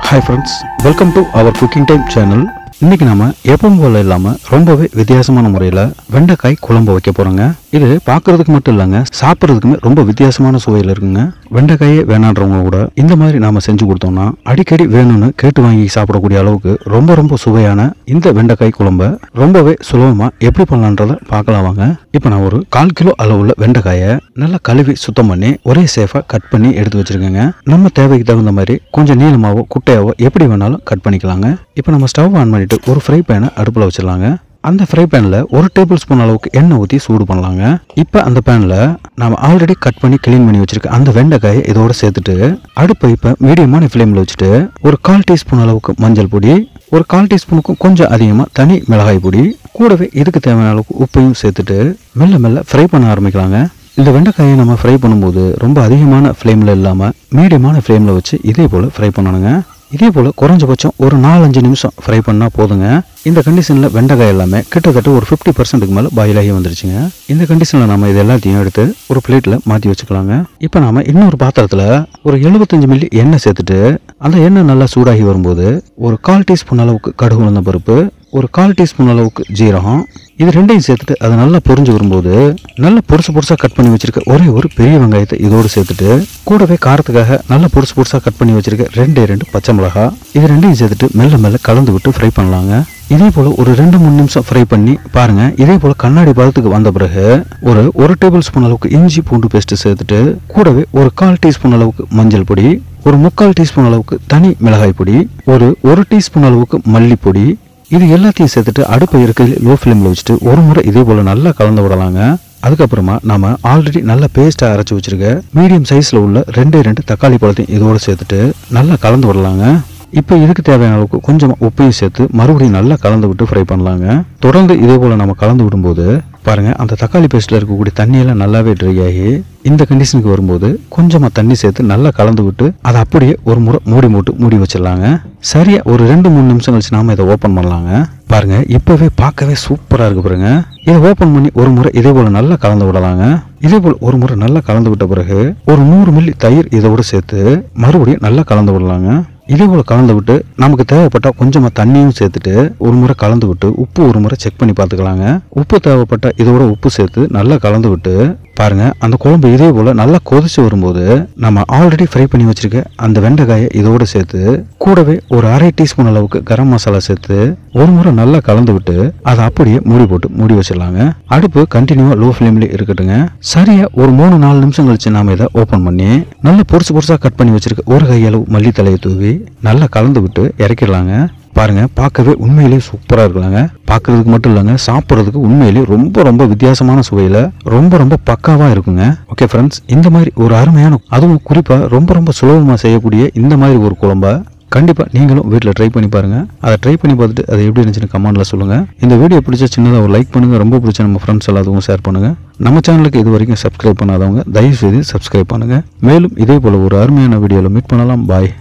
hi friends welcome to our cooking time channel இன்னைக்கு நாம எப்பவும் போல இல்லாம ரொம்பவே வித்தியாசமான முறையில் வெண்டைக்காய் குழம்பு வைக்க போறோங்க இது பார்க்கிறதுக்கு மட்டும் இல்லைங்க சாப்பிட்றதுக்குமே ரொம்ப வித்தியாசமான சுவையில் இருக்குங்க வெண்டைக்காயே வேணான்றவங்க கூட இந்த மாதிரி நாம செஞ்சு கொடுத்தோம்னா அடிக்கடி வேணும்னு கேட்டு வாங்கி சாப்பிடக்கூடிய அளவுக்கு ரொம்ப ரொம்ப சுவையான இந்த வெண்டைக்காய் குழம்ப ரொம்பவே சுலபமா எப்படி பண்ணலான்றத பார்க்கலாம் வாங்க இப்போ நான் ஒரு கால் கிலோ அளவுள்ள வெண்டைக்காயை நல்லா கழுவி சுத்தம் பண்ணி ஒரே சேஃபாக கட் பண்ணி எடுத்து வச்சிருக்கேங்க நம்ம தேவைக்கு தகுந்த மாதிரி கொஞ்சம் நீளமாவோ குட்டையாவோ எப்படி வேணாலும் கட் பண்ணிக்கலாங்க இப்போ நம்ம ஸ்டவ் ஆன் பண்ணிட்டு ஒரு ஃப்ரை பேனை அடுப்பில் வச்சிடலாங்க அந்த ஃப்ரை பேனில் ஒரு டேபிள் ஸ்பூன் அளவுக்கு எண்ணெய் ஊற்றி சூடு பண்ணலாங்க இப்போ அந்த பேனில் நம்ம ஆல்ரெடி கட் பண்ணி க்ளீன் பண்ணி வச்சிருக்க அந்த வெண்டைக்காயை இதோட சேர்த்துட்டு அடுப்பை இப்போ மீடியமான ஃப்ளேமில் வச்சுட்டு ஒரு கால் டீஸ்பூன் அளவுக்கு மஞ்சள் பொடி ஒரு கால் டீஸ்பூனுக்கும் கொஞ்சம் அதிகமாக தனி மிளகாய் பொடி கூடவே இதுக்கு தேவையான அளவுக்கு உப்பையும் சேர்த்துட்டு மெல்ல மெல்ல ஃப்ரை பண்ண ஆரம்பிக்கலாங்க இந்த வெண்டைக்காயை நம்ம ஃப்ரை பண்ணும்போது ரொம்ப அதிகமான ஃப்ளேமில் இல்லாமல் மீடியமான ஃப்ளேமில் வச்சு இதே போல் ஃப்ரை பண்ணணுங்க இதே போல் குறைஞ்சபட்சம் ஒரு நாலஞ்சு நிமிஷம் ஃப்ரை பண்ணால் போதுங்க இந்த கண்டிஷனில் வெண்டைக்காய் எல்லாமே கிட்டத்தட்ட ஒரு ஃபிஃப்டி பர்சன்ட்டுக்கு மேலே பாயில் ஆகி வந்துருச்சுங்க இந்த கண்டிஷனில் நம்ம இது எல்லாத்தையும் எடுத்து ஒரு பிளேட்டில் மாற்றி வச்சுக்கலாங்க இப்போ நாம இன்னொரு பாத்திரத்தில் ஒரு 75 மில்லி எண்ணெய் சேர்த்துட்டு அந்த எண்ணெய் நல்லா சூடாகி வரும்போது ஒரு கால் டீஸ்பூன் அளவுக்கு கடுகு உளுந்த பருப்பு ஒரு கால் டீஸ்பூன் அளவுக்கு ஜீரகம் இது ரெண்டையும் சேர்த்துட்டு அது நல்லா பொரிஞ்சு வரும்போது நல்லா பொருசு பொருசாக கட் பண்ணி வச்சிருக்க ஒரே ஒரு பெரிய வெங்காயத்தை இதோடு சேர்த்துட்டு கூடவே காரத்துக்காக நல்லா பொருசு பொருசாக கட் பண்ணி வச்சிருக்க ரெண்டே ரெண்டு பச்சை மிளகா இது ரெண்டையும் சேர்த்துட்டு மெல்ல மெல்ல கலந்து விட்டு ஃப்ரை பண்ணலாங்க இதே போல் ஒரு ரெண்டு மூணு நிமிஷம் ஃப்ரை பண்ணி பாருங்க இதே போல் கண்ணாடி பதத்துக்கு வந்த பிறகு ஒரு ஒரு டேபிள் ஸ்பூன் அளவுக்கு இஞ்சி பூண்டு பேஸ்ட் சேர்த்துட்டு கூடவே ஒரு கால் டீஸ்பூன் அளவுக்கு மஞ்சள் பொடி ஒரு முக்கால் டீஸ்பூன் அளவுக்கு தனி மிளகாய் பொடி ஒரு ஒரு டீஸ்பூன் அளவுக்கு மல்லிப்பொடி இது எல்லாத்தையும் சேர்த்துட்டு அடுப்பை இருக்க லோ ஃப்ளேமில் வச்சுட்டு ஒரு முறை இதே போல் நல்லா கலந்து விடலாங்க அதுக்கப்புறமா நாம ஆல்ரெடி நல்ல பேஸ்ட்டாக அரைச்சி வச்சிருக்க மீடியம் சைஸில் உள்ள ரெண்டே ரெண்டு தக்காளி பழத்தையும் இதோடு சேர்த்துட்டு நல்லா கலந்து விடலாங்க இப்போ இதுக்கு தேவையான அளவுக்கு கொஞ்சம் உப்பையும் சேர்த்து மறுபடியும் நல்லா கலந்து விட்டு ஃப்ரை பண்ணலாங்க தொடர்ந்து இதே போல் நம்ம கலந்து விடும்போது பாருங்க அந்த தக்காளி பேஸ்ட்டில் இருக்கக்கூடிய தண்ணியெல்லாம் நல்லாவே ட்ரை ஆகி இந்த கண்டிஷனுக்கு வரும்போது கொஞ்சமாக தண்ணி சேர்த்து நல்லா கலந்து விட்டு அதை அப்படியே ஒரு முறை மூடி மூட்டு மூடி வச்சிடலாங்க சரியா ஒரு ரெண்டு மூணு நிமிஷம் கழிச்சு நாம இதை ஓப்பன் பண்ணலாங்க பாருங்க இப்பவே பார்க்கவே சூப்பரா இருக்கு பாருங்க இதை ஓப்பன் பண்ணி ஒரு முறை இதே போல நல்லா கலந்து விடலாங்க இதே போல் ஒரு முறை நல்லா கலந்து விட்ட பிறகு ஒரு நூறு மில்லி தயிர் இதோட சேர்த்து மறுபடியும் நல்லா கலந்து விடலாங்க இதே போல் கலந்து விட்டு நமக்கு தேவைப்பட்டால் கொஞ்சமாக தண்ணியும் சேர்த்துட்டு ஒரு முறை கலந்து விட்டு உப்பு ஒரு முறை செக் பண்ணி பார்த்துக்கலாங்க உப்பு தேவைப்பட்டால் இதோட உப்பு சேர்த்து நல்லா கலந்து விட்டு பாருங்க அந்த குழம்பு இதே போல் நல்லா கொதிச்சு வரும்போது நம்ம ஆல்ரெடி ஃப்ரை பண்ணி வச்சிருக்க அந்த வெண்டைக்காயை இதோட சேர்த்து கூடவே ஒரு அரை டீஸ்பூன் அளவுக்கு கரம் மசாலா சேர்த்து ஒரு முறை நல்லா கலந்து விட்டு அதை அப்படியே மூடி போட்டு மூடி வச்சிடலாங்க அடுப்பு கண்டினியூவா லோ ஃப்ளேம்ல இருக்கட்டுங்க சரியா ஒரு மூணு நாலு நிமிஷம் கழிச்சு நாம இதை ஓப்பன் பண்ணி நல்லா பொருசு பொருசா கட் பண்ணி வச்சிருக்க ஒரு கையளவு மல்லித்தலையை தூவி நல்லா கலந்து விட்டு இறக்கிடலாங்க பாருங்க பார்க்கவே உண்மையிலேயே சூப்பரா இருக்கலாங்க பார்க்கறதுக்கு மட்டும் இல்லைங்க சாப்பிட்றதுக்கு உண்மையிலேயே ரொம்ப ரொம்ப வித்தியாசமான சுவையில ரொம்ப ரொம்ப பக்காவா இருக்குங்க ஓகே ஃப்ரெண்ட்ஸ் இந்த மாதிரி ஒரு அருமையான அதுவும் குறிப்பா ரொம்ப ரொம்ப சுலபமா செய்யக்கூடிய இந்த மாதிரி ஒரு குழம்ப கண்டிப்பா நீங்களும் வீட்டில் ட்ரை பண்ணி பாருங்க அதை ட்ரை பண்ணி பார்த்துட்டு அது எப்படி இருந்துச்சுன்னு கமெண்ட்ல சொல்லுங்க இந்த வீடியோ பிடிச்ச சின்னதாக ஒரு லைக் பண்ணுங்க ரொம்ப பிடிச்ச நம்ம ஃப்ரெண்ட்ஸ் எல்லாத்துக்கும் ஷேர் பண்ணுங்க நம்ம சேனலுக்கு இது வரைக்கும் சப்ஸ்கிரைப் பண்ணாதவங்க தயவு செய்து சப்ஸ்கிரைப் பண்ணுங்க மேலும் இதே போல ஒரு அருமையான வீடியோவில் மீட் பண்ணலாம் பாய்